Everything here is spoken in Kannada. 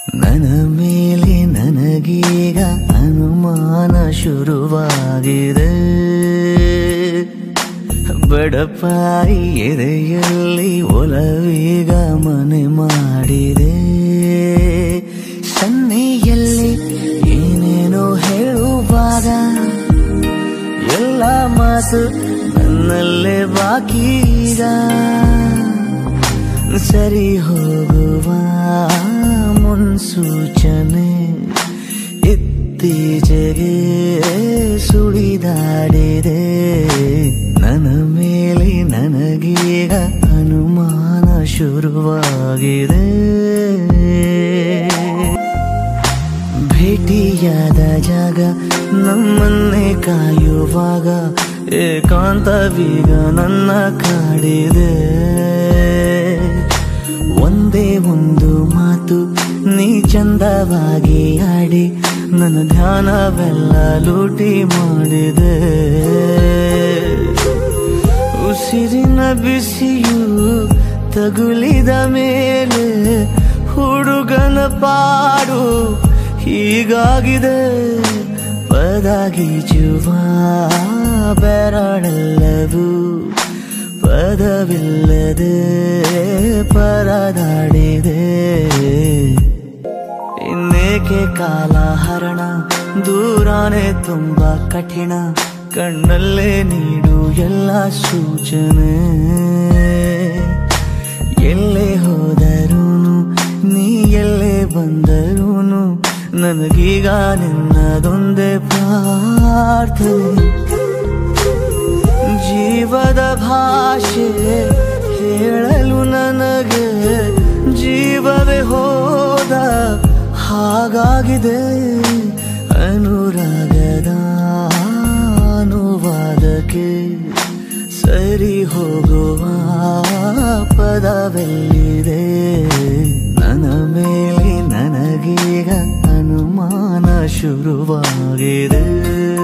ನನ್ನ ಮೇಲೆ ನನಗೀಗ ಅನುಮಾನ ಶುರುವಾಗಿದೆ ಬಡಪಾಯಿ ಎದೆಯಲ್ಲಿ ಒಲವೀಗ ಮನೆ ಮಾಡಿದೆ ಸನ್ನೆಯಲ್ಲಿ ಏನೇನೋ ಹೇಳುವಾಗ ಎಲ್ಲ ಮಾತು ನನ್ನಲ್ಲೇ ಬಾಕಿ ಈಗ ಸರಿ ಹೋಗುವ ಮುನ್ಸೂಚನೆ ಇತ್ತೀಚೆಗೆ ಸುಳಿದಾಡಿದೆ ನನ್ನ ಮೇಲೆ ನನಗೀಗ ಅನುಮಾನ ಶುರುವಾಗಿದೆ ಭೇಟಿಯಾದ ಜಾಗ ನಮ್ಮನ್ನೇ ಕಾಯುವಾಗ ಏಕಾಂತವೀಗ ನನ್ನ ಕಾಡಿದೆ ಒಂದೇ ಒಂದು ಮಾತು ನೀ ಚಂದವಾಗಿ ಆಡಿ ನನ್ನ ಧ್ಯಾನವೆಲ್ಲ ಲೂಟಿ ಮಾಡಿದೆ ಉಸಿರಿನ ಬಿಸಿಯು ತಗುಲಿದ ಮೇಲೆ ಹುಡುಗನ ಪಾಡು ಹೀಗಾಗಿದೆ ಪದಗೀಚುವ ಬೆರಳೆಲ್ಲವೂ ಪದವಿಲ್ಲದೆ ಪರದಾಡಿದೆ ಇನ್ನೇಕೆ ಕಾಲ ಹರಣ ದೂರಾನೆ ತುಂಬಾ ಕಠಿಣ ಕಣ್ಣಲ್ಲೇ ನೀಡು ಎಲ್ಲ ಸೂಚನೆ ಎಲ್ಲೇ ಹೋದರೂನು ನೀ ಎಲ್ಲೇ ಬಂದರೂನು ನನಗೀಗ ನಿನ್ನದೊಂದೇ ಪ್ರಾರ್ಥನೆ ಜೀವದ ಭಾಷೆ ಹೇಳಲು ನನಗೆ ಜೀವವೇ ಹೋದ ಹಾಗಾಗಿದೆ ಅನುರಾಗದ ಅನುವಾದಕ್ಕೆ ಸರಿ ಹೋಗುವ ಪದವೆಲ್ಲಿದೆ ನನ್ನ ಮೇಲೆ ನನಗೀಗ ಅನುಮಾನ ಶುರುವಾಗಿದೆ